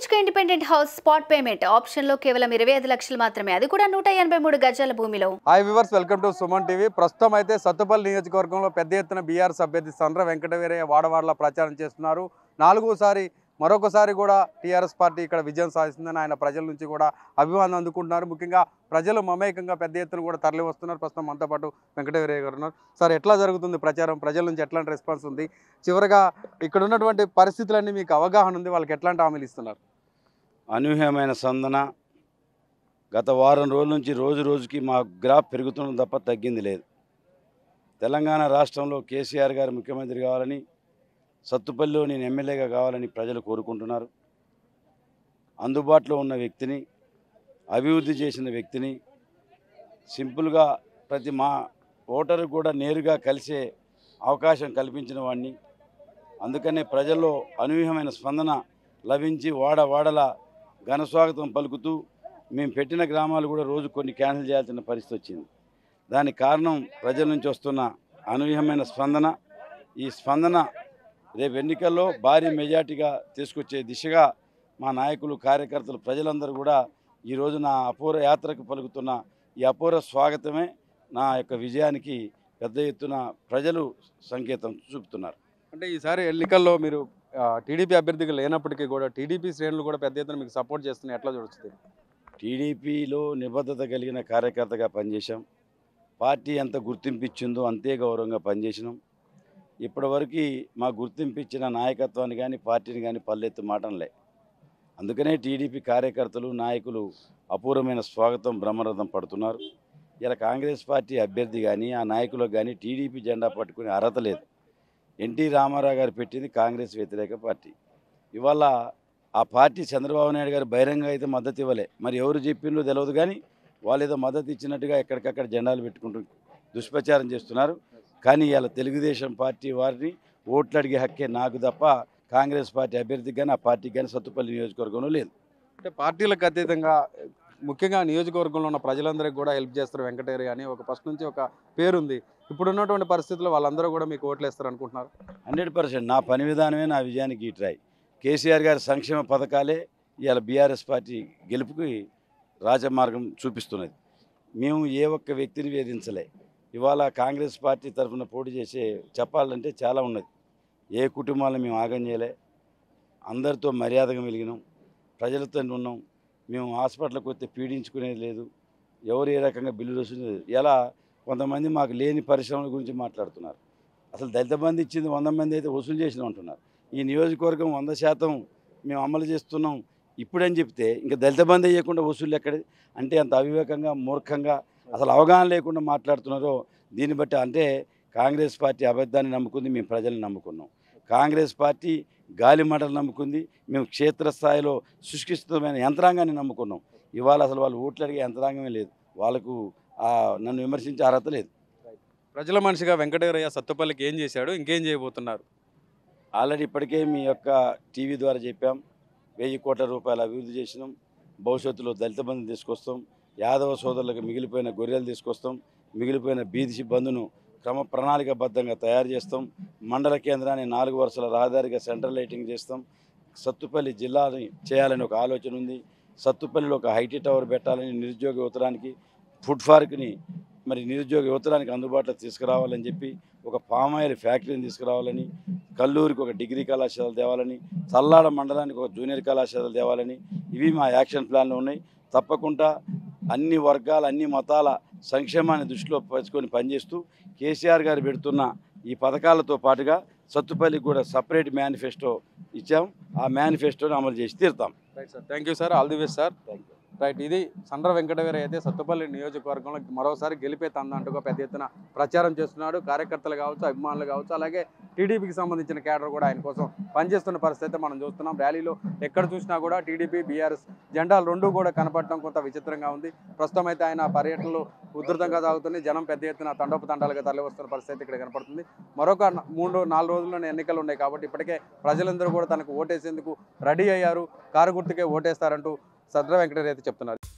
BHK independent house spot payment ఆప్షన్లో కేవలం ఇరవై ఐదు లక్షలు మాత్రమే అది కూడా నూట ఎనభై మూడు గజాల భూమిలో hi viewers welcome to Suman TV ప్రస్తుతం అయితే సత్తుపల్లి నియోజకవర్గంలో పెద్ద ఎత్తున బీఆర్ఎస్ అభ్యర్థి సండ్ర వెంకటవీరయ్య వాడవాడలా ప్రచారం చేస్తున్నారు నాలుగోసారి మరొకసారి కూడా టీఆర్ఎస్ పార్టీ ఇక్కడ విజయం సాధిస్తుందని ఆయన ప్రజల నుంచి కూడా అభిమానం అందుకుంటున్నారు ముఖ్యంగా ప్రజలు మమేకంగా పెద్ద ఎత్తున కూడా తరలి వస్తున్నారు ప్రస్తుతం మనతో పాటు వెంకటవీరయ్య గారు ఉన్నారు సార్ ఎట్లా జరుగుతుంది ప్రచారం ప్రజల నుంచి ఎట్లాంటి రెస్పాన్స్ ఉంది చివరగా ఇక్కడ ఉన్నటువంటి పరిస్థితులన్నీ మీకు అవగాహన ఉంది వాళ్ళకి ఎట్లాంటి హామీలు ఇస్తున్నారు అనూహ్యమైన సందన గత వారం రోజుల నుంచి రోజు రోజుకి మా గ్రాఫ్ పెరుగుతున్నది తప్ప తగ్గింది లేదు తెలంగాణ రాష్ట్రంలో కేసీఆర్ గారు ముఖ్యమంత్రి కావాలని సత్తుపల్లిలో నేను ఎమ్మెల్యేగా కావాలని ప్రజలు కోరుకుంటున్నారు అందుబాటులో ఉన్న వ్యక్తిని అభివృద్ధి చేసిన వ్యక్తిని సింపుల్గా ప్రతి మా ఓటరు కూడా నేరుగా కలిసే అవకాశం కల్పించిన వాడిని అందుకనే ప్రజల్లో అనూహ్యమైన స్పందన లభించి వాడ వాడల ఘన స్వాగతం పలుకుతూ మేము పెట్టిన గ్రామాలు కూడా రోజు కొన్ని క్యాన్సిల్ చేయాల్సిన పరిస్థితి వచ్చింది దానికి కారణం ప్రజల నుంచి వస్తున్న అనూహ్యమైన స్పందన ఈ స్పందన రేపు ఎన్నికల్లో భారీ మెజార్టీగా తీసుకొచ్చే దిశగా మా నాయకులు కార్యకర్తలు ప్రజలందరూ కూడా ఈరోజు నా అపూర్వ యాత్రకు పలుకుతున్న ఈ అపూర్వ స్వాగతమే నా యొక్క విజయానికి పెద్ద ఎత్తున ప్రజలు సంకేతం చూపుతున్నారు అంటే ఈసారి ఎన్నికల్లో మీరు టీడీపీ అభ్యర్థిగా లేనప్పటికీ కూడా టీడీపీ శ్రేణులు కూడా పెద్ద ఎత్తున మీకు సపోర్ట్ చేస్తున్నాయి ఎట్లా చూస్తుంది టీడీపీలో నిబద్ధత కలిగిన కార్యకర్తగా పనిచేశాం పార్టీ ఎంత గుర్తింపు ఇచ్చిందో అంతే గౌరవంగా పనిచేసినాం ఇప్పటివరకు మా గుర్తింపు ఇచ్చిన నాయకత్వాన్ని కానీ పార్టీని కానీ పల్లెత్తు మాటంలే అందుకనే టీడీపీ కార్యకర్తలు నాయకులు అపూర్వమైన స్వాగతం బ్రహ్మరథం పడుతున్నారు ఇలా కాంగ్రెస్ పార్టీ అభ్యర్థి కానీ ఆ నాయకులకు కానీ టీడీపీ జెండా పట్టుకునే అర్హత లేదు ఎన్టీ రామారావు గారు పెట్టింది కాంగ్రెస్ వ్యతిరేక పార్టీ ఇవాళ ఆ పార్టీ చంద్రబాబు నాయుడు గారు బహిరంగ అయితే మద్దతు ఇవ్వలే మరి ఎవరు చెప్పిండ్రో తెలియదు కానీ వాళ్ళు ఏదో మద్దతు ఇచ్చినట్టుగా ఎక్కడికక్కడ జెండాలు పెట్టుకుంటూ దుష్ప్రచారం చేస్తున్నారు కానీ ఇవాళ తెలుగుదేశం పార్టీ వారిని ఓట్లు అడిగే హక్కే నాకు తప్ప కాంగ్రెస్ పార్టీ అభ్యర్థికి కానీ ఆ పార్టీకి కానీ సత్తుపల్లి నియోజకవర్గంలో లేదు అంటే పార్టీలకు అతీతంగా ముఖ్యంగా నియోజకవర్గంలో ఉన్న ప్రజలందరికీ కూడా హెల్ప్ చేస్తారు వెంకటేరి అని ఒక ఫస్ట్ నుంచి ఒక పేరుంది ఇప్పుడు ఉన్నటువంటి పరిస్థితుల్లో వాళ్ళందరూ కూడా మీకు ఓట్లు వేస్తారు అనుకుంటున్నారు హండ్రెడ్ పర్సెంట్ నా పని విధానమే నా విజయానికి ఈట్రాయి కేసీఆర్ గారి సంక్షేమ పథకాలే ఇవాళ బీఆర్ఎస్ పార్టీ గెలుపుకి రాజమార్గం చూపిస్తున్నది మేము ఏ ఒక్క వ్యక్తిని వేధించలే ఇవాళ కాంగ్రెస్ పార్టీ తరఫున పోటీ చేసే చెప్పాలంటే చాలా ఉన్నది ఏ కుటుంబాలను మేము ఆగం చేయలే అందరితో మర్యాదగా మెలిగినాం ప్రజలతో ఉన్నాం మేము హాస్పిటల్కి వస్తే పీడించుకునేది లేదు ఎవరు ఏ రకంగా బిల్లు వస్తుంది ఎలా కొంతమంది మాకు లేని పరిశ్రమల గురించి మాట్లాడుతున్నారు అసలు దళిత బంధు ఇచ్చింది వంద మంది అయితే వసూలు చేసినాం అంటున్నారు ఈ నియోజకవర్గం వంద శాతం మేము అమలు చేస్తున్నాం ఇప్పుడని చెప్తే ఇంకా దళిత బంధు వేయకుండా వసూలు ఎక్కడిది అంటే అంత అవివేకంగా మూర్ఖంగా అసలు అవగాహన లేకుండా మాట్లాడుతున్నారో దీన్ని బట్టి అంటే కాంగ్రెస్ పార్టీ అబద్ధాన్ని నమ్ముకుంది మేము ప్రజల్ని నమ్ముకున్నాం కాంగ్రెస్ పార్టీ గాలి మంటలు నమ్ముకుంది మేము క్షేత్రస్థాయిలో సుష్కిస్తమైన యంత్రాంగాన్ని నమ్ముకున్నాం ఇవాళ అసలు వాళ్ళు ఓట్లు అడిగే యంత్రాంగమే లేదు వాళ్ళకు ఆ నన్ను విమర్శించే అర్హత లేదు ప్రజల మనిషిగా వెంకటేరయ్య సత్తుపల్లికి ఏం చేశాడు ఇంకేం చేయబోతున్నారు ఆల్రెడీ ఇప్పటికే మీ యొక్క టీవీ ద్వారా చెప్పాం వెయ్యి కోట్ల రూపాయలు అభివృద్ధి చేసినాం భవిష్యత్తులో దళిత బంధు తీసుకొస్తాం యాదవ సోదరులకు మిగిలిపోయిన గొర్రెలు తీసుకొస్తాం మిగిలిపోయిన బీది బంధును క్రమ ప్రణాళికబద్ధంగా తయారు చేస్తాం మండల కేంద్రాన్ని నాలుగు వరుసల రహదారిగా సెంట్రల్ లైటింగ్ చేస్తాం సత్తుపల్లి జిల్లాని చేయాలని ఒక ఆలోచన ఉంది సత్తుపల్లిలో ఒక హైటీ టవర్ పెట్టాలని నిరుద్యోగ యువతరానికి ఫుడ్ పార్క్ని మరి నిరుద్యోగ యువతరానికి అందుబాటులో తీసుకురావాలని చెప్పి ఒక పామాయిల్ ఫ్యాక్టరీని తీసుకురావాలని కల్లూరికి ఒక డిగ్రీ కళాశాల తేవాలని చల్లాడ మండలానికి ఒక జూనియర్ కళాశాల తేవాలని ఇవి మా యాక్షన్ ప్లాన్లో ఉన్నాయి తప్పకుండా అన్ని వర్గాల అన్ని మతాల సంక్షేమాన్ని దృష్టిలో పెంచుకొని పనిచేస్తూ కేసీఆర్ గారు పెడుతున్న ఈ పథకాలతో పాటుగా సత్తుపల్లికి కూడా సపరేట్ మేనిఫెస్టో ఇచ్చాం ఆ మేనిఫెస్టోని అమలు చేసి తీరుతాం right sir thank you sir all the best sir thank you right ఇది సండ్ర వెంకటవీర అయితే సత్తుపల్లి నియోజకవర్గంలో మరోసారి గెలిపే తందంటుగా పెద్ద ఎత్తున ప్రచారం చేస్తున్నాడు కార్యకర్తలు కావచ్చు అభిమానులు కావచ్చు అలాగే టీడీపీకి సంబంధించిన క్యాడర్ కూడా ఆయన కోసం పనిచేస్తున్న పరిస్థితి అయితే మనం చూస్తున్నాం ర్యాలీలో ఎక్కడ చూసినా కూడా టీడీపీ బీఆర్ఎస్ జెండాలు రెండు కూడా కనపడటం కొంత విచిత్రంగా ఉంది ప్రస్తుతం అయితే ఆయన పర్యటనలు ఉధృతంగా సాగుతుంది జనం పెద్ద ఎత్తున తండోపతండాలుగా తరలి వస్తున్న పరిస్థితి ఇక్కడ కనపడుతుంది మరొక న- మూడు నాలుగు రోజుల్లోనే ఎన్నికలు ఉన్నాయి కాబట్టి ఇప్పటికే ప్రజలందరూ కూడా తనకు ఓటేసేందుకు రెడీ అయ్యారు కారు గుర్తుకే ఓటేస్తారంటూ సద్ర వెంకటరెడ్డి అయితే చెప్తున్నారు